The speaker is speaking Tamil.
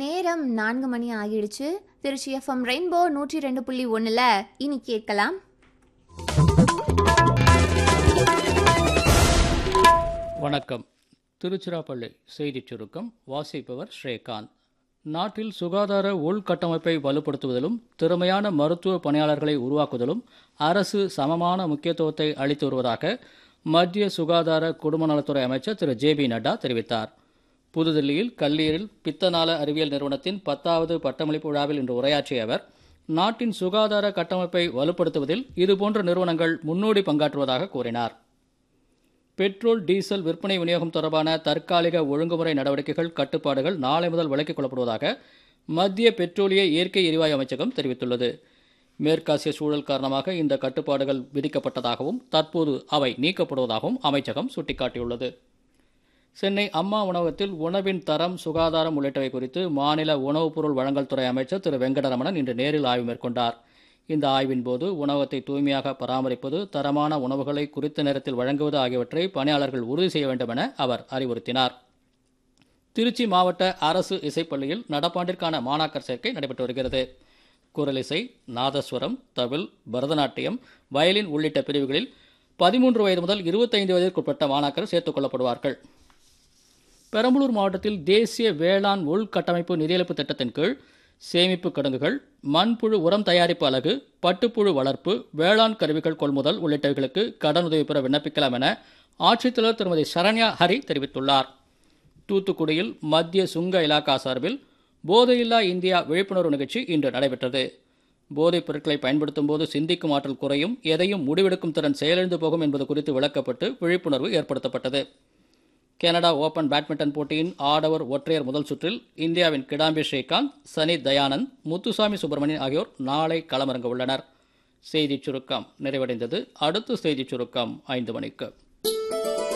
நேரம் நான்கு மணி ஆகிடுச்சு திருச்சி எஃப்எம் ரெயின்போ நூற்றி ரெண்டு புள்ளி ஒன்றில் இனி கேட்கலாம் வணக்கம் திருச்சிராப்பள்ளி செய்திச் சுருக்கம் வாசிப்பவர் ஸ்ரீகாந்த் நாட்டில் சுகாதார உள்கட்டமைப்பை வலுப்படுத்துவதிலும் திறமையான மருத்துவ பணியாளர்களை உருவாக்குவதிலும் அரசு சமமான முக்கியத்துவத்தை அளித்து வருவதாக மத்திய சுகாதார குடும்ப நலத்துறை அமைச்சர் திரு ஜே பி நட்டா தெரிவித்தார் புதுதில்லியில் கல்லீரில் பித்தநாள அறிவியல் நிறுவனத்தின் பத்தாவது பட்டமளிப்பு விழாவில் இன்று உரையாற்றிய அவர் நாட்டின் சுகாதார கட்டமைப்பை வலுப்படுத்துவதில் இதுபோன்ற நிறுவனங்கள் முன்னோடி பங்காற்றுவதாக கூறினார் பெட்ரோல் டீசல் விற்பனை விநியோகம் தொடர்பான தற்காலிக ஒழுங்குமுறை நடவடிக்கைகள் கட்டுப்பாடுகள் நாளை முதல் விலக்கிக் கொள்ளப்படுவதாக மத்திய பெட்ரோலிய இயற்கை எரிவாயு அமைச்சகம் தெரிவித்துள்ளது மேற்காசிய சூழல் காரணமாக இந்த கட்டுப்பாடுகள் விதிக்கப்பட்டதாகவும் தற்போது அவை நீக்கப்படுவதாகவும் அமைச்சகம் சுட்டிக்காட்டியுள்ளது சென்னை அம்மா உணவகத்தில் உணவின் தரம் சுகாதாரம் உள்ளிட்டவை குறித்து மாநில உணவுப் பொருள் வழங்கல் துறை அமைச்சர் திரு வெங்கடரமணன் இன்று நேரில் ஆய்வு மேற்கொண்டார் இந்த ஆய்வின் போது உணவகத்தை தூய்மையாக பராமரிப்பது தரமான உணவுகளை குறித்த நேரத்தில் வழங்குவது ஆகியவற்றை பணியாளர்கள் உறுதி செய்ய வேண்டும் என அவர் அறிவுறுத்தினார் திருச்சி மாவட்ட அரசு இசைப்பள்ளியில் நடப்பாண்டிற்கான மாணாக்கர் சேர்க்கை நடைபெற்று வருகிறது குரலிசை நாதஸ்வரம் தவில் பரதநாட்டியம் வயலின் உள்ளிட்ட பிரிவுகளில் பதிமூன்று வயது முதல் இருபத்தைந்து வயதிற்குட்பட்ட மாணாக்கர் சேர்த்துக் கொள்ளப்படுவார்கள் பெரம்பலூர் மாவட்டத்தில் தேசிய வேளாண் உள்கட்டமைப்பு நிதியளிப்பு திட்டத்தின் கீழ் சேமிப்பு கிடங்குகள் மண்புழு உரம் தயாரிப்பு அலகு பட்டுப்புழு வளர்ப்பு வேளாண் கருவிகள் கொள்முதல் உள்ளிட்டவைகளுக்கு கடனுதவி பெற விண்ணப்பிக்கலாம் என ஆட்சித்தலைவர் திருமதி சரண்யா ஹரி தெரிவித்துள்ளார் தூத்துக்குடியில் மத்திய சுங்க இலாக்கா சார்பில் போதையில்லா இந்தியா விழிப்புணர்வு நிகழ்ச்சி இன்று நடைபெற்றது போதைப் பொருட்களை பயன்படுத்தும் போது சிந்திக்கும் ஆற்றல் குறையும் எதையும் முடிவெடுக்கும் திறன் செயலிழந்து போகும் என்பது குறித்து விளக்கப்பட்டு விழிப்புணர்வு ஏற்படுத்தப்பட்டது கனடா ஓபன் பேட்மிண்டன் போட்டியின் ஆடவர் ஒற்றையர் முதல் சுற்றில் இந்தியாவின் கிடாம்பி ஸ்ரீகாந்த் சனி தயானந்த் முத்துசாமி சுப்பிரமணியன் ஆகியோர் நாளை களமிறங்க உள்ளனர் செய்திச் சுருக்கம் நிறைவடைந்தது அடுத்த செய்திச் சுருக்கம் ஐந்து மணிக்கு